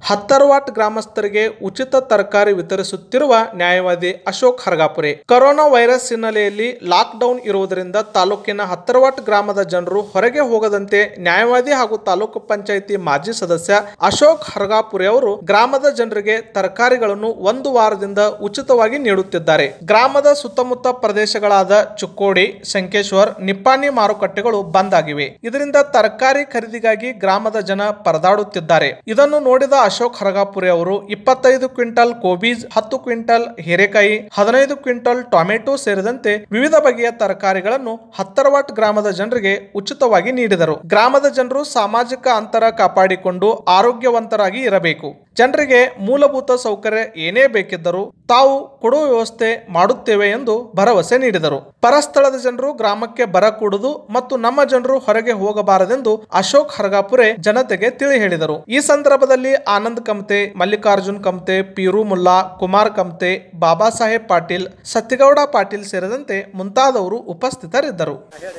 ಹತ್ತರವಾಟ್ ಗ್ರಾಮಸ್ಥರಿಗೆ ಉಚಿತ ತರಕಾರಿ ವಿತರಿಸುತ್ತಿರುವ ನ್ಯಾಯವಾದಿ ಅಶೋಕ್ ಹರಗಾಪುರೆ ಕೊರೋನಾ ವೈರಸ್ ಹಿನ್ನೆಲೆಯಲ್ಲಿ ಲಾಕ್ಡೌನ್ ಇರುವುದರಿಂದ ತಾಲೂಕಿನ ಹತ್ತರವಾಟ್ ಗ್ರಾಮದ ಜನರು ಹೊರಗೆ ಹೋಗದಂತೆ ನ್ಯಾಯವಾದಿ ಹಾಗೂ ತಾಲೂಕು ಪಂಚಾಯಿತಿ ಮಾಜಿ ಸದಸ್ಯ ಅಶೋಕ್ ಹರಗಾಪುರೆ ಅವರು ಗ್ರಾಮದ ಜನರಿಗೆ ತರಕಾರಿಗಳನ್ನು ಒಂದು ವಾರದಿಂದ ಉಚಿತವಾಗಿ ನೀಡುತ್ತಿದ್ದಾರೆ ಗ್ರಾಮದ ಸುತ್ತಮುತ್ತ ಪ್ರದೇಶಗಳಾದ ಚುಕ್ಕೋಡಿ ಶಂಕೇಶ್ವರ್ ನಿಪ್ಪಾಣಿ ಮಾರುಕಟ್ಟೆಗಳು ಬಂದ್ ಆಗಿವೆ ಇದರಿಂದ ತರಕಾರಿ ಖರೀದಿಗಾಗಿ ಗ್ರಾಮದ ಜನ ಪರದಾಡುತ್ತಿದ್ದಾರೆ ಇದನ್ನು ನೋಡಿದ ಅಶೋಕ್ ಹರಗಾಪುರೆ ಅವರು ಇಪ್ಪತ್ತೈದು ಕ್ವಿಂಟಲ್ ಕೋಬೀಜ್ ಹತ್ತು ಕ್ವಿಂಟಲ್ ಹೀರೆಕಾಯಿ ಹದಿನೈದು ಕ್ವಿಂಟಲ್ ಟೊಮೆಟೊ ಸೇರಿದಂತೆ ವಿವಿಧ ಬಗೆಯ ತರಕಾರಿಗಳನ್ನು ಹತ್ತರವಾಟ್ ಗ್ರಾಮದ ಜನರಿಗೆ ಉಚಿತವಾಗಿ ನೀಡಿದರು ಗ್ರಾಮದ ಜನರು ಸಾಮಾಜಿಕ ಅಂತರ ಕಾಪಾಡಿಕೊಂಡು ಆರೋಗ್ಯವಂತರಾಗಿ ಇರಬೇಕು ಜನರಿಗೆ ಮೂಲಭೂತ ಸೌಕರ್ಯ ಏನೇ ಬೇಕಿದ್ದರೂ ತಾವು ಕೊಡುವ ವ್ಯವಸ್ಥೆ ಮಾಡುತ್ತೇವೆ ಎಂದು ಭರವಸೆ ನೀಡಿದರು ಪರಸ್ಥಳದ ಜನರು ಗ್ರಾಮಕ್ಕೆ ಬರಕೂಡುದು ಮತ್ತು ನಮ್ಮ ಜನರು ಹೊರಗೆ ಹೋಗಬಾರದೆಂದು ಅಶೋಕ್ ಹರಗಾಪುರೆ ಜನತೆಗೆ ತಿಳಿ ಹೇಳಿದರು ಈ ಸಂದರ್ಭದಲ್ಲಿ ಆನಂದ್ ಕಮ್ತೆ ಮಲ್ಲಿಕಾರ್ಜುನ್ ಕಮ್ತೆ ಪೀರು ಮುಲ್ಲಾ ಕುಮಾರ್ ಕಮ್ತೆ ಬಾಬಾ ಸಾಹೇಬ್ ಪಾಟೀಲ್ ಸತ್ಯಗೌಡ ಪಾಟೀಲ್ ಸೇರಿದಂತೆ ಮುಂತಾದವರು ಉಪಸ್ಥಿತರಿದ್ದರು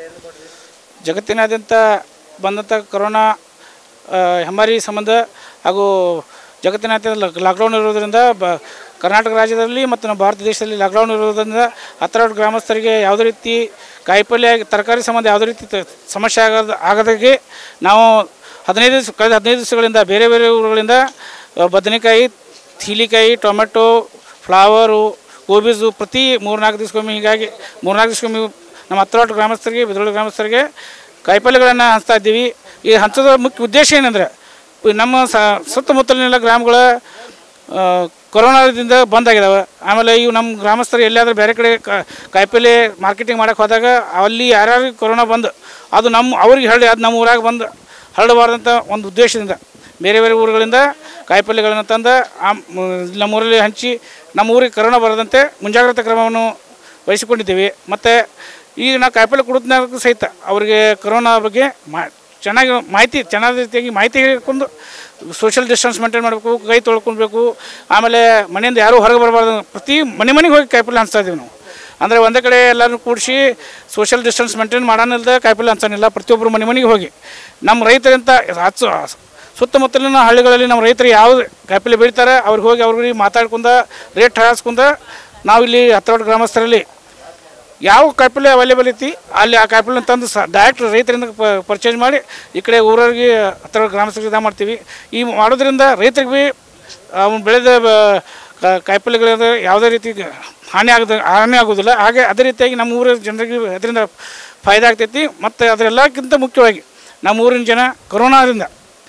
ಜಗತ್ತಿನಾದ್ಯಂತ ಬಂದಂಥ ಕೊರೋನಾ ಆ, ಹೆಮ್ಮಾರಿ ಸಂಬಂಧ ಹಾಗೂ ಜಗತ್ತಿನಾದ್ಯಂತ ಲಾಕ್- ಲಾಕ್ಡೌನ್ ಇರೋದರಿಂದ ಬ ಕರ್ನಾಟಕ ರಾಜ್ಯದಲ್ಲಿ ಮತ್ತು ನಮ್ಮ ಭಾರತ ದೇಶದಲ್ಲಿ ಲಾಕ್ಡೌನ್ ಇರೋದ್ರಿಂದ ಹತ್ತಿರ ಗ್ರಾಮಸ್ಥರಿಗೆ ಯಾವುದೇ ರೀತಿ ಕಾಯಿಪಲ್ಯ ತರಕಾರಿ ಸಂಬಂಧ ಯಾವುದೇ ರೀತಿ ತ- ಸಮಸ್ಯೆ ಆಗದ ಆಗದಾಗೆ ನಾವು ಹದಿನೈದು ದಿವಸ ಕಳೆದ ಹದಿನೈದು ದಿವಸಗಳಿಂದ ಬೇರೆ ಬೇರೆ ಊರುಗಳಿಂದ ಆ, ಬದನೆಕಾಯಿ ಹೀಲಿಕಾಯಿ ಟೊಮೆಟೊ ಫ್ಲವರು ಗೋಬೀಸು ಪ್ರತಿ ಮೂರ್ನಾಲ್ಕು ದಿವಸಕ್ಕೊಮ್ಮೆ ಹೀಗಾಗಿ ಮೂರ್ನಾಲ್ಕು ದಿವಸಕ್ಕೊಮ್ಮೆ ನಮ್ಮ ಹತ್ತಿರ ಗ್ರಾಮಸ್ಥರಿಗೆ ಬಿದರೋಳಿ ಗ್ರಾಮಸ್ಥರಿಗೆ ಕಾಯಿಪಲ್ಯಗಳನ್ನು ಹಂಚ್ತಾ ಇದ್ದೀವಿ ಈ ಹಂಚೋದ ಮುಖ್ಯ ಉದ್ದೇಶ ಏನಂದರೆ ನಮ್ಮ ಸ ಸುತ್ತಮುತ್ತಲಿನ ಗ್ರಾಮಗಳ ಆ, ಕೊರೋನಾದಿಂದ ಬಂದ್ ಆಗಿದಾವೆ ಆಮೇಲೆ ಇವು ನಮ್ಮ ಗ್ರಾಮಸ್ಥರು ಎಲ್ಲಿಯಾದ್ರೂ ಬೇರೆ ಕಡೆ ಕ- ಕಾಯಿಪಲ್ಯ ಮಾರ್ಕೆಟಿಂಗ್ ಮಾಡಕ್ಕೆ ಹೋದಾಗ ಅಲ್ಲಿ ಯಾರ್ಯಾರು ಕೊರೋನಾ ಬಂದು ಅದು ನಮ್ಮ ಅವ್ರಿಗೆ ಹರಡಿ ಅದು ನಮ್ಮ ಊರಾಗ ಬಂದು ಹರಡಬಾರ್ದಂಥ ಒಂದು ಉದ್ದೇಶದಿಂದ ಬೇರೆ ಬೇರೆ ಊರುಗಳಿಂದ ಕಾಯಿಪಲ್ಯಗಳನ್ನು ತಂದು ಆ ಮ್- ನಮ್ಮೂರಲ್ಲಿ ಹಂಚಿ ನಮ್ಮ ಊರಿಗೆ ಕೊರೋನಾ ಬರದಂತೆ ಮುಂಜಾಗ್ರತಾ ಕ್ರಮವನ್ನು ವಹಿಸಿಕೊಂಡಿದ್ದೇವೆ ಮತ್ತು ಈಗ ನಾವು ಕಾಯಿಪಲ್ಯ ಕೊಡೋದ್ನಾಗ ಸಹಿತ ಅವರಿಗೆ ಕೊರೋನಾ ಬಗ್ಗೆ ಮಾ ಚೆನ್ನಾಗಿ ಮಾಹಿತಿ ಚೆನ್ನಾದ ರೀತಿಯಾಗಿ ಮಾಹಿತಿ ಹೇಳ್ಕೊಂಡು ಸೋಷಿಯಲ್ ಡಿಸ್ಟೆನ್ಸ್ ಮೇಂಟೈನ್ ಮಾಡಬೇಕು ಕೈ ತೊಳ್ಕೊಳ್ಬೇಕು ಆಮೇಲೆ ಮನೆಯಿಂದ ಯಾರೂ ಹೊರಗೆ ಬರಬಾರ್ದು ಪ್ರತಿ ಮನೆ ಮನೆಗೆ ಹೋಗಿ ಕಾಯಿಪಲ್ಯ ಹಂಚ್ತಾ ಇದ್ದೀವಿ ನಾವು ಅಂದರೆ ಒಂದೇ ಕಡೆ ಎಲ್ಲರೂ ಕೂಡಿಸಿ ಸೋಷಿಯಲ್ ಡಿಸ್ಟೆನ್ಸ್ ಮೇಂಟೈನ್ ಮಾಡೋನಿಲ್ದ ಕಾಯಿಪಲ್ಯ ಹಂಚೋನಿಲ್ಲ ಪ್ರತಿಯೊಬ್ಬರು ಮನೆ ಮನೆಗೆ ಹೋಗಿ ನಮ್ಮ ರೈತರಂತ ಹಚ್ಚು ಸುತ್ತಮುತ್ತಲಿನ ಹಳ್ಳಿಗಳಲ್ಲಿ ನಮ್ಮ ರೈತರು ಯಾವುದು ಕಾಯಿಪಲ್ಯ ಬೆಳಿತಾರೆ ಅವ್ರಿಗೆ ಹೋಗಿ ಅವ್ರಿಗೆ ಮಾತಾಡ್ಕೊಂಡ ರೇಟ್ ಹಾರಿಸ್ಕೊಂಡ ನಾವಿಲ್ಲಿ ಹತ್ತಿರ ಗ್ರಾಮಸ್ಥರಲ್ಲಿ ಯಾವ ಕಾಯಿಪಲ್ಯ ಅವೈಲೇಬಲ್ ಐತಿ ಅಲ್ಲಿ ಆ ಕಾಯಿಪಲ್ಯ ತಂದು ಸ ಡೈರೆಕ್ಟ್ ರೈತರಿಂದ ಪರ್ಚೇಸ್ ಮಾಡಿ ಈ ಕಡೆ ಊರವ್ರಿಗೆ ಹತ್ತಿರ ಗ್ರಾಮಸ್ಥರಿಗೆ ಇದು ಮಾಡ್ತೀವಿ ಈ ಮಾಡೋದ್ರಿಂದ ರೈತರಿಗೆ ಭೀ ಅವ್ನು ಬೆಳೆದ ಬ- ಕ- ಕಾಯಿಪಲ್ಯಗಳಿಂದ ಯಾವುದೇ ರೀತಿ ಗ- ಹಾನಿ ಆಗದ ಹಾನಿ ಆಗೋದಿಲ್ಲ ಹಾಗೆ ಅದೇ ರೀತಿಯಾಗಿ ನಮ್ಮ ಊರ ಜನರಿಗೆ ಅದರಿಂದ ಫಾಯ್ದೆ ಆಗ್ತೈತಿ ಮತ್ತು ಅದರೆಲ್ಲಕ್ಕಿಂತ ಮುಖ್ಯವಾಗಿ ನಮ್ಮ ಊರಿನ ಜನ ಕೊರೋನಾದಿಂದ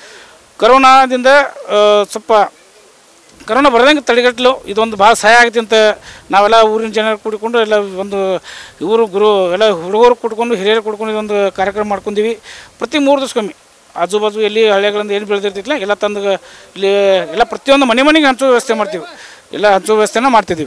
ಕೊರೋನಾದಿಂದ ಆ, ಸ್ವಲ್ಪ ಕರೋನಾ ಬರ್ದಂಗೆ ತಡೆಗಟ್ಟಲು ಇದೊಂದು ಭಾಳ ಸಹಾಯ ಆಗುತ್ತೆ ಅಂತ ನಾವೆಲ್ಲ ಊರಿನ ಜನರು ಕೂಡಿಕೊಂಡು ಎಲ್ಲ ಒಂದು ಊರು ಗುರು ಎಲ್ಲ ಹುಡುಗರು ಕೂಡ್ಕೊಂಡು ಹಿರಿಯರು ಕೂಡ್ಕೊಂಡು ಇದೊಂದು ಕಾರ್ಯಕ್ರಮ ಮಾಡ್ಕೊಂಡೀವಿ ಪ್ರತಿ ಮೂರು ದಿವಸಕ್ಕೊಮ್ಮೆ ಆಜು ಬಾಜು ಎಲ್ಲಿ ಹಳ್ಳಿಗಳಿಂದ ಏನು ಬೆಳೆದಿರ್ತಿಲ್ಲ ಎಲ್ಲ ತಂದು ಇಲ್ಲಿ ಎಲ್ಲ ಪ್ರತಿಯೊಂದು ಮನೆ ಮನೆಗೆ ಹಂಚೋ ವ್ಯವಸ್ಥೆ ಮಾಡ್ತೀವಿ ಎಲ್ಲ ಹಂಚೋ ವ್ಯವಸ್ಥೆನ ಮಾಡ್ತಿದ್ದೀವಿ